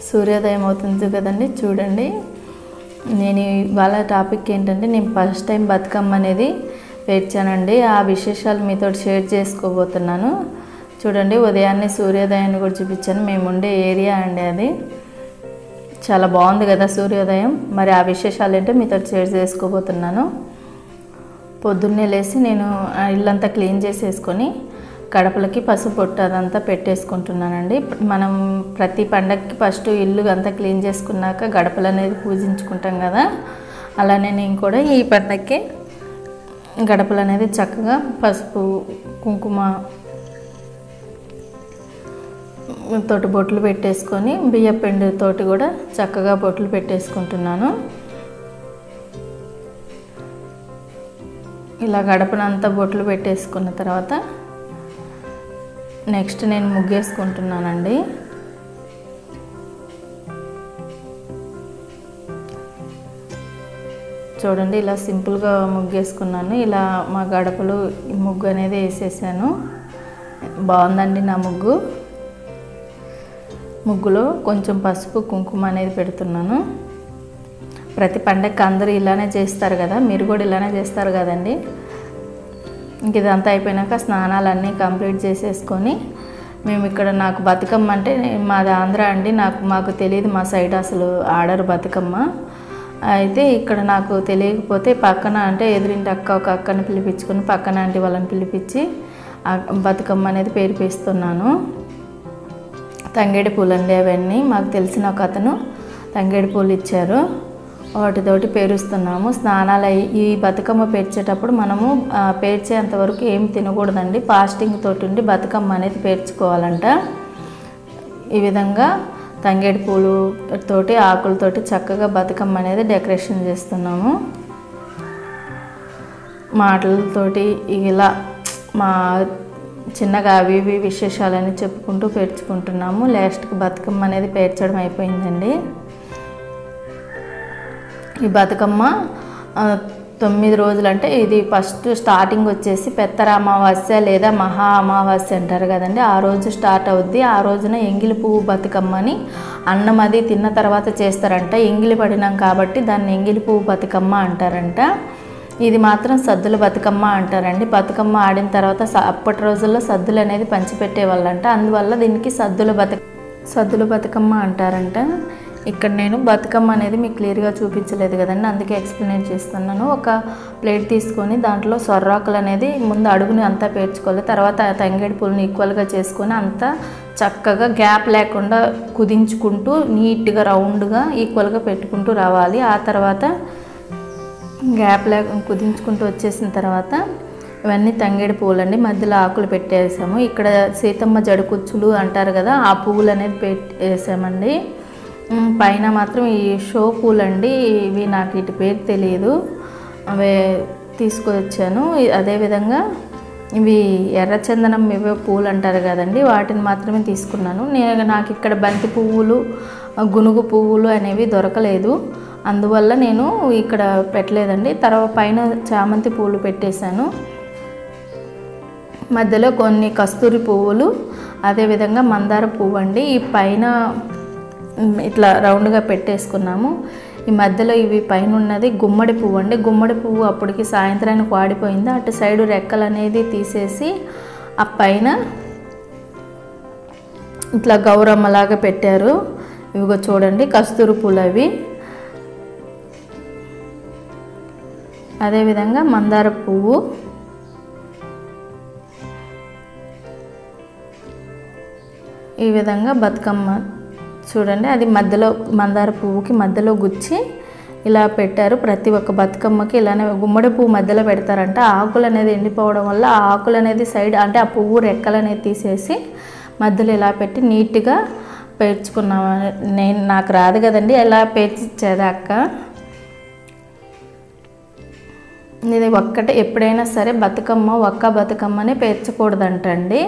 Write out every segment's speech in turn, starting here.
సూర్యోదయం అవుతుంది కదండి చూడండి నేను ఇవాళ టాపిక్ ఏంటంటే నేను ఫస్ట్ టైం బతుకమ్మ అనేది పేర్చానండి ఆ విశేషాలు మీతో షేర్ చేసుకోబోతున్నాను చూడండి ఉదయాన్నే సూర్యోదయాన్ని కూడా చూపించాను మేము ఉండే ఏరియా అండి అది చాలా బాగుంది కదా సూర్యోదయం మరి ఆ విశేషాలు ఏంటో మీతో షేర్ చేసుకోబోతున్నాను పొద్దున్నే లేచి నేను ఆ ఇల్లంతా క్లీన్ చేసేసుకొని గడపలకి పసుపు పొట్టు అదంతా పెట్టేసుకుంటున్నానండి మనం ప్రతి పండగకి ఫస్ట్ ఇల్లు అంతా క్లీన్ చేసుకున్నాక గడపలు అనేది పూజించుకుంటాం కదా అలానే నేను కూడా ఈ పండగకి గడపలు అనేది చక్కగా పసుపు కుంకుమ తోటి బొట్లు పెట్టేసుకొని బియ్య పిండి తోటి కూడా చక్కగా బొట్లు పెట్టేసుకుంటున్నాను ఇలా గడపనంతా బొట్లు పెట్టేసుకున్న తర్వాత నెక్స్ట్ నేను ముగ్గేసుకుంటున్నానండి చూడండి ఇలా సింపుల్గా ముగ్గేసుకున్నాను ఇలా మా గడపలు ఈ ముగ్గు అనేది వేసేసాను బాగుందండి నా ముగ్గు ముగ్గులో కొంచెం పసుపు కుంకుమ అనేది పెడుతున్నాను ప్రతి పండగకి అందరూ ఇలానే చేస్తారు కదా మీరు కూడా ఇలానే చేస్తారు కదండి ఇంక ఇదంతా అయిపోయినాక స్నానాలన్నీ కంప్లీట్ చేసేసుకొని మేము ఇక్కడ నాకు బతుకమ్మ అంటే మాది ఆంధ్ర అండి నాకు మాకు తెలియదు మా సైడ్ అసలు ఆడరు బతుకమ్మ అయితే ఇక్కడ నాకు తెలియకపోతే పక్కన అంటే ఎదురింటి అక్క ఒక అక్కని పిలిపించుకొని పక్కన ఆంటీ వాళ్ళని పిలిపించి ఆ బతుకమ్మ అనేది పేరుపిస్తున్నాను తంగేడి పూలు అండి అవన్నీ మాకు తెలిసిన ఒక అతను తంగేడి పూలు ఇచ్చారు వాటితోటి పేరుస్తున్నాము స్నానాలు అయ్యి ఈ బతుకమ్మ పేర్చేటప్పుడు మనము ఆ, పేర్చేంత వరకు ఏం తినకూడదండి ఫాస్టింగ్ తోటి ఉండి బతుకమ్మ అనేది పేర్చుకోవాలంట ఈ విధంగా తంగేడి పూలు తోటి ఆకులతోటి చక్కగా బతుకమ్మ అనేది డెకరేషన్ చేస్తున్నాము మాటలతోటి ఇలా మా చిన్నగా అవి ఇవి విశేషాలని చెప్పుకుంటూ పేర్చుకుంటున్నాము లాస్ట్కి బతుకమ్మ అనేది పేర్చడం అయిపోయిందండి ఈ బతుకమ్మ ఆ, తొమ్మిది రోజులు అంటే ఇది ఫస్ట్ స్టార్టింగ్ వచ్చేసి పెత్తర అమావాస్య లేదా మహా అమావాస్య అంటారు కదండి ఆ రోజు స్టార్ట్ అవుద్ది ఆ రోజున ఎంగిలి పువ్వు బతుకమ్మని అన్నం అది తిన్న తర్వాత చేస్తారంట ఎంగిలి పడినాం కాబట్టి దాన్ని ఎంగిలి పువ్వు బతుకమ్మ అంటారంట ఇది మాత్రం సద్దుల బతుకమ్మ అంటారండి బతుకమ్మ ఆడిన తర్వాత స- అప్పటి రోజుల్లో సద్దులు అనేది పంచిపెట్టేవాళ్ళంట అందువల్ల దీనికి సద్దుల బతుక సద్దుల బతుకమ్మ అంటారంట ఇక్కడ నేను బతుకమ్మ అనేది మీకు క్లియర్గా చూపించలేదు కదండి అందుకే ఎక్స్ప్లెయిన్ చేస్తున్నాను ఒక ప్లేట్ తీసుకొని దాంట్లో సొర్రాకులు అనేది ముందు అడుగుని అంతా పేర్చుకోవాలి తర్వాత ఆ తంగేడి పూలను ఈక్వల్గా చేసుకొని అంతా చక్కగా గ్యాప్ లేకుండా కుదించుకుంటూ నీట్గా రౌండ్గా ఈక్వల్గా పెట్టుకుంటూ రావాలి ఆ తర్వాత గ్యాప్ లేక కుదించుకుంటూ వచ్చేసిన తర్వాత ఇవన్నీ తంగేడి పువ్వులు అండి మధ్యలో ఆకులు పెట్టేసాము ఇక్కడ సీతమ్మ జడకుచ్చులు అంటారు కదా ఆ పువ్వులు అనేది పెట్టేసామండి ఉమ్, పైన మాత్రం ఈ షో పూలు అండి ఇవి నాకు ఇటు పేరు తెలియదు అవి తీసుకొచ్చాను ఇ- అదేవిధంగా ఇవి ఎర్రచందనం ఇవే పూలు అంటారు కదండి వాటిని మాత్రమే తీసుకున్నాను నేను నాకు ఇక్కడ బంతి పువ్వులు ఆ, గునుగు పువ్వులు అనేవి దొరకలేదు అందువల్ల నేను ఇక్కడ పెట్టలేదండి తర్వాత పైన చామంతి పువ్వులు పెట్టేశాను మధ్యలో కొన్ని కస్తూరి పువ్వులు అదేవిధంగా మందార పువ్వు అండి ఈ పైన ఉమ్, ఇట్లా రౌండ్గా పెట్టేసుకున్నాము ఈ మధ్యలో ఇవి పైన ఉన్నది గుమ్మడి పువ్వు అండి గుమ్మడి పువ్వు అప్పటికి సాయంత్రానికి వాడిపోయింది అటు సైడు రెక్కలు అనేది తీసేసి ఆ పైన ఇట్లా గౌరమ్మలాగా పెట్టారు ఇవిగో చూడండి కస్తూరి పూలు అవి అదేవిధంగా మందార పువ్వు ఈ విధంగా బతుకమ్మ చూడండి అది మధ్యలో మందార పువ్వుకి మధ్యలో గుచ్చి ఇలా పెట్టారు ప్రతి ఒక్క బతుకమ్మకి ఇలానే గుమ్మడి పువ్వు మధ్యలో పెడతారంట ఆకులు అనేది ఎండిపోవడం వల్ల ఆ ఆకులు అనేది సైడ్ అంటే ఆ పువ్వు రెక్కలు అనేది తీసేసి మధ్యలో ఇలా పెట్టి నీట్గా పేర్చుకున్నాము నేను నాకు రాదు కదండి ఎలా పేర్చిచ్చేది అక్క ఇది ఒక్కటే ఎప్పుడైనా సరే బతుకమ్మ ఒక్క బతుకమ్మనే పేర్చకూడదంటండి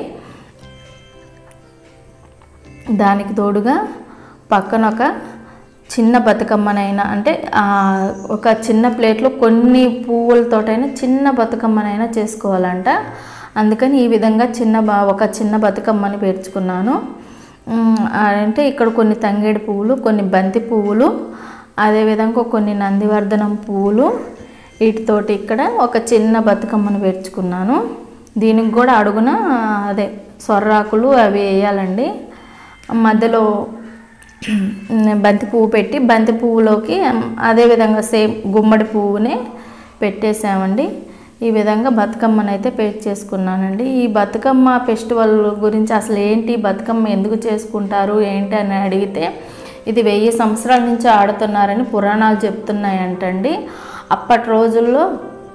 దానికి తోడుగా పక్కన ఒక చిన్న బతుకమ్మనైనా అంటే ఆ, ఒక చిన్న ప్లేట్లో కొన్ని పువ్వులతోటైనా చిన్న బతుకమ్మనైనా చేసుకోవాలంట అందుకని ఈ విధంగా చిన్న బా ఒక చిన్న బతుకమ్మని పేర్చుకున్నాను ఉమ్, అంటే ఇక్కడ కొన్ని తంగేడు పువ్వులు కొన్ని బంతి పువ్వులు అదేవిధంగా కొన్ని నందివర్ధనం పువ్వులు వీటితోటి ఇక్కడ ఒక చిన్న బతుకమ్మను పేర్చుకున్నాను దీనికి కూడా అడుగున అదే సొర్రాకులు అవి వేయాలండి మధ్యలో బంతి పువ్వు పెట్టి బంతి పువ్వులోకి అదేవిధంగా సేమ్ గుమ్మడి పువ్వునే పెట్టేసామండి ఈ విధంగా బతుకమ్మను అయితే పేరు చేసుకున్నానండి ఈ బతుకమ్మ ఫెస్టివల్ గురించి అసలు ఏంటి బతుకమ్మ ఎందుకు చేసుకుంటారు ఏంటి అని అడిగితే ఇది వెయ్యి సంవత్సరాల నుంచి ఆడుతున్నారని పురాణాలు చెప్తున్నాయంటండి అప్పటి రోజుల్లో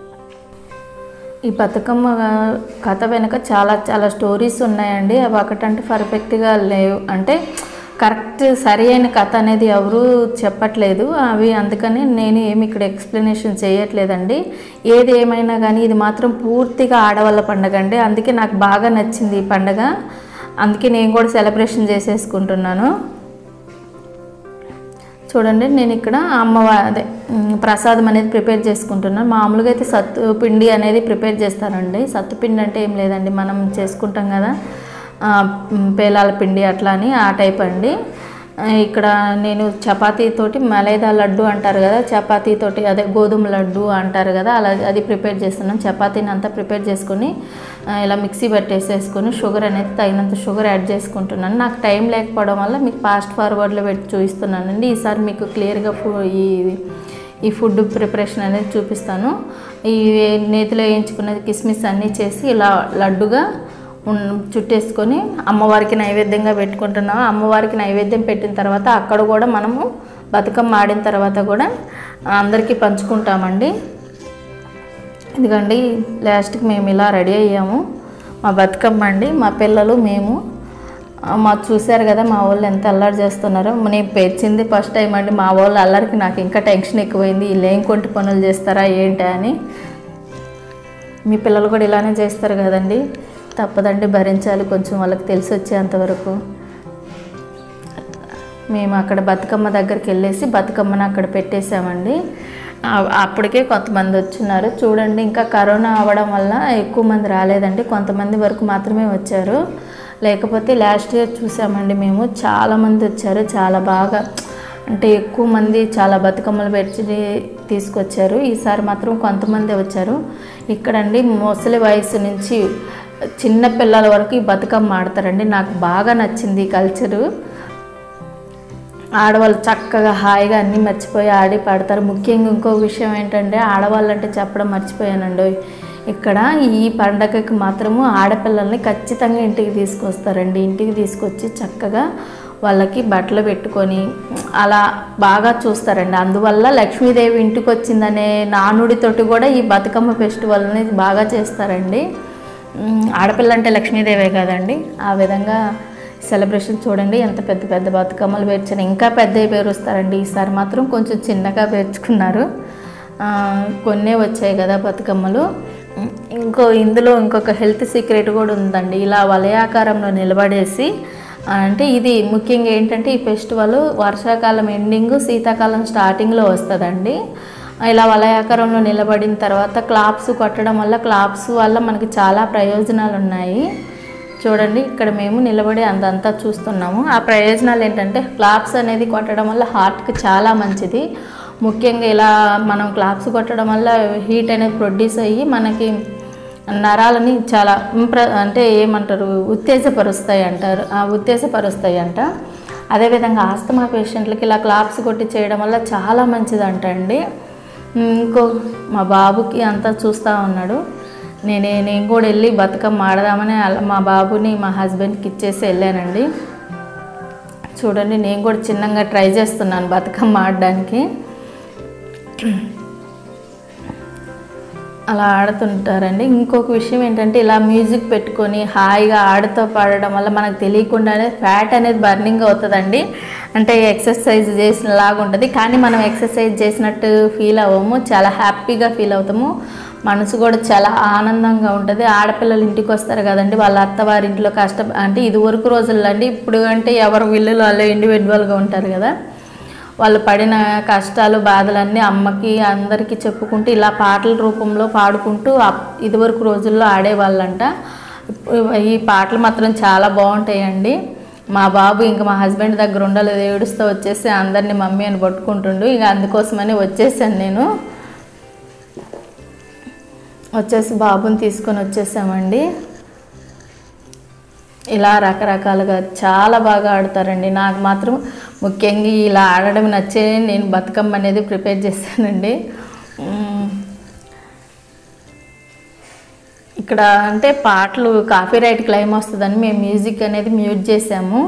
ఈ బతుకమ్మ కథ వెనుక చాలా చాలా స్టోరీస్ ఉన్నాయండి అవి ఒకటంటే పర్ఫెక్ట్గా లేవు అంటే కరెక్ట్ సరి అయిన కథ అనేది ఎవరు చెప్పట్లేదు అవి అందుకని నేను ఏమి ఇక్కడ ఎక్స్ప్లెనేషన్ చేయట్లేదండి ఏది ఏమైనా కానీ ఇది మాత్రం పూర్తిగా ఆడవాళ్ళ పండగ అండి అందుకే నాకు బాగా నచ్చింది ఈ పండగ అందుకే నేను కూడా సెలబ్రేషన్ చేసేసుకుంటున్నాను చూడండి నేను ఇక్కడ అమ్మవారి అదే ఉమ్, ప్రసాదం అనేది ప్రిపేర్ చేసుకుంటున్నాను మామూలుగా అయితే సత్తు పిండి అనేది ప్రిపేర్ చేస్తానండి సత్తు పిండి అంటే ఏం లేదండి మనం చేసుకుంటాం కదా ఆ, ఉమ్, పేలాల పిండి అట్లా అని ఆ టైప్ అండి ఆ, ఇక్కడ నేను చపాతీతోటి మలైదా లడ్డు అంటారు కదా చపాతీతోటి అదే గోధుమ లడ్డు అంటారు కదా అలా అది ప్రిపేర్ చేస్తున్నాను చపాతీని అంతా ప్రిపేర్ చేసుకొని ఆ, ఇలా మిక్సీ పెట్టేసేసుకొని షుగర్ అనేది తగినంత షుగర్ యాడ్ చేసుకుంటున్నాను నాకు టైం లేకపోవడం వల్ల మీకు ఫాస్ట్ ఫార్వర్డ్లో పెట్టి చూపిస్తున్నానండి ఈసారి మీకు క్లియర్గా ఈ ఈ ఫుడ్ ప్రిపరేషన్ అనేది చూపిస్తాను ఈ నేతిలో వేయించుకున్నది కిస్మిస్ అన్నీ చేసి ఇలా లడ్డుగా ఉన్- చుట్టేసుకొని అమ్మవారికి నైవేద్యంగా పెట్టుకుంటున్నాము అమ్మవారికి నైవేద్యం పెట్టిన తర్వాత అక్కడ కూడా మనము బతుకమ్మ ఆడిన తర్వాత కూడా అందరికీ పంచుకుంటామండి ఇదిగండి లాస్ట్కి మేము ఇలా రెడీ అయ్యాము మా బతుకమ్మ అండి మా పిల్లలు మేము ఆ, మా చూశారు కదా మా వాళ్ళు ఎంత అల్లరి చేస్తున్నారో నేను పేర్చింది ఫస్ట్ టైం అండి మా వాళ్ళు అల్లరికి నాకు ఇంకా టెన్షన్ ఎక్కువైంది వీళ్ళు ఏం కొంటి పనులు చేస్తారా ఏంటి అని మీ పిల్లలు కూడా ఇలానే చేస్తారు కదండి తప్పదండి భరించాలి కొంచెం వాళ్ళకి తెలిసి వచ్చేంతవరకు మేము అక్కడ బతుకమ్మ దగ్గరికి వెళ్ళేసి బతుకమ్మను అక్కడ పెట్టేశామండి ఆ- అప్పటికే కొంతమంది వచ్చున్నారు చూడండి ఇంకా కరోనా అవ్వడం వల్ల ఎక్కువ మంది రాలేదండి కొంతమంది వరకు మాత్రమే వచ్చారు లేకపోతే లాస్ట్ ఇయర్ చూసామండి మేము చాలామంది వచ్చారు చాలా బాగా అంటే ఎక్కువ మంది చాలా బతుకమ్మలు పెట్టి తీసుకొచ్చారు ఈసారి మాత్రం కొంతమంది వచ్చారు ఇక్కడండి ముసలి వయసు నుంచి చిన్న పిల్లల వరకు ఈ బతుకమ్మ ఆడతారండి నాకు బాగా నచ్చింది ఈ కల్చరు ఆడవాళ్ళు చక్కగా హాయిగా అన్నీ మర్చిపోయి ఆడి పాడతారు ముఖ్యంగా ఇంకో విషయం ఏంటంటే ఆడవాళ్ళు అంటే చెప్పడం మర్చిపోయానండి ఇక్కడ ఈ పండగకి మాత్రము ఆడపిల్లల్ని ఖచ్చితంగా ఇంటికి తీసుకొస్తారండి ఇంటికి తీసుకొచ్చి చక్కగా వాళ్ళకి బట్టలు పెట్టుకొని అలా బాగా చూస్తారండి అందువల్ల లక్ష్మీదేవి ఇంటికి వచ్చిందనే నానుడితోటి కూడా ఈ బతుకమ్మ ఫెస్టివల్ని బాగా చేస్తారండి ఉమ్, ఆడపిల్ల అంటే లక్ష్మీదేవే కదండి ఆ విధంగా సెలబ్రేషన్ చూడండి ఎంత పెద్ద పెద్ద బతుకమ్మలు పేర్చాను ఇంకా పెద్దవి పేరుస్తారండి ఈసారి మాత్రం కొంచెం చిన్నగా పేర్చుకున్నారు ఆ, కొన్నే వచ్చాయి కదా బతుకమ్మలు ఉమ్, ఇంకో ఇందులో ఇంకొక హెల్త్ సీక్రెట్ కూడా ఉందండి ఇలా వలయాకారంలో నిలబడేసి ఆ, అంటే ఇది ముఖ్యంగా ఏంటంటే ఈ ఫెస్టివల్ వర్షాకాలం ఎండింగ్ శీతాకాలం స్టార్టింగ్లో వస్తుందండి ఇలా వలయాకారంలో నిలబడిన తర్వాత క్లాప్స్ కొట్టడం వల్ల క్లాప్స్ వల్ల మనకి చాలా ప్రయోజనాలు ఉన్నాయి చూడండి ఇక్కడ మేము నిలబడి అందంతా చూస్తున్నాము ఆ ప్రయోజనాలు ఏంటంటే క్లాప్స్ అనేది కొట్టడం వల్ల హార్ట్కి చాలా మంచిది ముఖ్యంగా ఇలా మనం క్లాప్స్ కొట్టడం వల్ల హీట్ అనేది ప్రొడ్యూస్ అయ్యి మనకి నరాలని చాలా ఇంప్ర అంటే ఏమంటారు ఉత్తేజపరుస్తాయి అంటారు ఆ ఉత్తేజపరుస్తాయి అంట అదేవిధంగా ఆస్తమా పేషెంట్లకి ఇలా క్లాప్స్ కొట్టి చేయడం వల్ల చాలా మంచిదంట అండి ఇంకో మా బాబుకి అంతా చూస్తూ ఉన్నాడు నేనే నేను కూడా వెళ్ళి బతుకమ్మ ఆడదామని అలా మా బాబుని మా హస్బెండ్కి ఇచ్చేసి వెళ్ళానండి చూడండి నేను కూడా చిన్నగా ట్రై చేస్తున్నాను బతుకమ్మ ఆడడానికి అలా ఆడుతుంటారండి ఇంకొక విషయం ఏంటంటే ఇలా మ్యూజిక్ పెట్టుకొని హాయిగా ఆడుతూ పాడడం వల్ల మనకు తెలియకుండానే ఫ్యాట్ అనేది బర్నింగ్ అవుతుందండి అంటే ఎక్సర్సైజ్ చేసినలాగా ఉంటుంది కానీ మనం ఎక్సర్సైజ్ చేసినట్టు ఫీల్ అవ్వము చాలా హ్యాపీగా ఫీల్ అవుతాము మనసు కూడా చాలా ఆనందంగా ఉంటుంది ఆడపిల్లలు ఇంటికి వస్తారు కదండి వాళ్ళ అత్తవారింట్లో కష్టం అంటే ఇది వరకు రోజుల్లో అండి ఇప్పుడు అంటే ఎవరు వీళ్ళు వాళ్ళు ఇండివిజువల్గా ఉంటారు కదా వాళ్ళు పడిన కష్టాలు బాధలన్నీ అమ్మకి అందరికీ చెప్పుకుంటూ ఇలా పాటల రూపంలో పాడుకుంటూ అప్- ఇదివరకు రోజుల్లో ఆడేవాళ్ళంట ఇప్పుడు ఈ పాటలు మాత్రం చాలా బాగుంటాయండి మా బాబు ఇంకా మా హస్బెండ్ దగ్గర ఉండలేదు ఏడుస్తూ వచ్చేసి అందరినీ మమ్మీ అని పట్టుకుంటుండు ఇక అందుకోసమని వచ్చేసాను నేను వచ్చేసి బాబుని తీసుకొని వచ్చేసామండి ఇలా రకరకాలుగా చాలా బాగా ఆడతారండి నాకు మాత్రం ముఖ్యంగా ఇలా ఆడడం నచ్చే నేను బతుకమ్మ అనేది ప్రిపేర్ చేశానండి ఉమ్, ఇక్కడ అంటే పాటలు కాపీ రైట్ క్లైమ్ వస్తుందని మేము మ్యూజిక్ అనేది మ్యూట్ చేసాము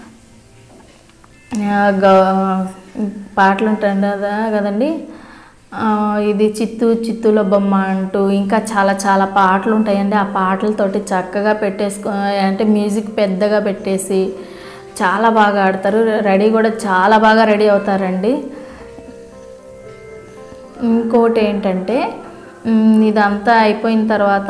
ఆ, గ- పాటలు ఉంటాయి కదా కదండి ఆ, ఇది చిత్తూ చిత్తూల బొమ్మ అంటూ ఇంకా చాలా చాలా పాటలు ఉంటాయండి ఆ పాటలతోటి చక్కగా పెట్టేసుకో అంటే మ్యూజిక్ పెద్దగా పెట్టేసి చాలా బాగా ఆడతారు రెడీ కూడా చాలా బాగా రెడీ అవుతారండి ఇంకోటి ఏంటంటే ఉమ్, ఇదంతా అయిపోయిన తర్వాత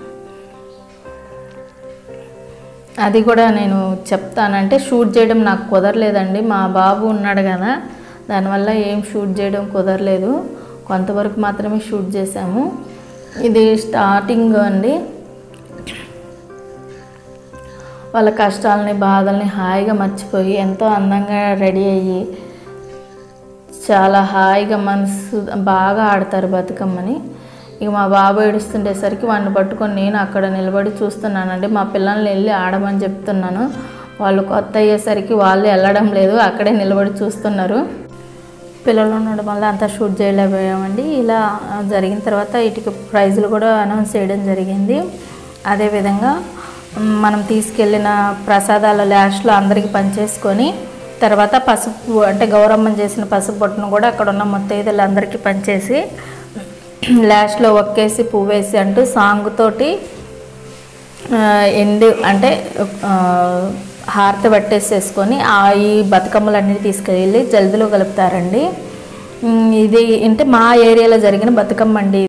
అది కూడా నేను చెప్తానంటే షూట్ చేయడం నాకు కుదరలేదండి మా బాబు ఉన్నాడు కదా దానివల్ల ఏం షూట్ చేయడం కుదరలేదు కొంతవరకు మాత్రమే షూట్ చేసాము ఇది స్టార్టింగ్ అండి వాళ్ళ కష్టాలని బాధల్ని హాయిగా మర్చిపోయి ఎంతో అందంగా రెడీ అయ్యి చాలా హాయిగా మనసు బాగా ఆడతారు బతుకమ్మని ఇక మా బాబు ఏడుస్తుండేసరికి వాడిని పట్టుకొని నేను అక్కడ నిలబడి చూస్తున్నానండి మా పిల్లల్ని వెళ్ళి ఆడమని చెప్తున్నాను వాళ్ళు కొత్త అయ్యేసరికి వాళ్ళు వెళ్ళడం లేదు అక్కడే నిలబడి చూస్తున్నారు పిల్లలు ఉండడం వల్ల అంతా షూట్ చేయలేకపోయామండి ఇలా జరిగిన తర్వాత వీటికి ప్రైజులు కూడా అనౌన్స్ చేయడం జరిగింది అదేవిధంగా మ్, మనం తీసుకెళ్ళిన ప్రసాదాల లాస్ట్లో అందరికీ పంచేసుకొని తర్వాత పసుపు అంటే గౌరమ్మం చేసిన పసుపు బొట్టును కూడా అక్కడ ఉన్న ముత్తైదులు అందరికీ పంచేసి లాస్ట్లో ఒక్కేసి పువ్వేసి అంటూ సాంగ్ తోటి ఆ, ఎండు అంటే ఆ, హారతి పట్టేసేసుకొని ఆ ఈ బతుకమ్మలన్నీ తీసుకెళ్ళి జల్దిలో కలుపుతారండి ఉమ్, ఇది అంటే మా ఏరియాలో జరిగిన బతుకమ్మ అండి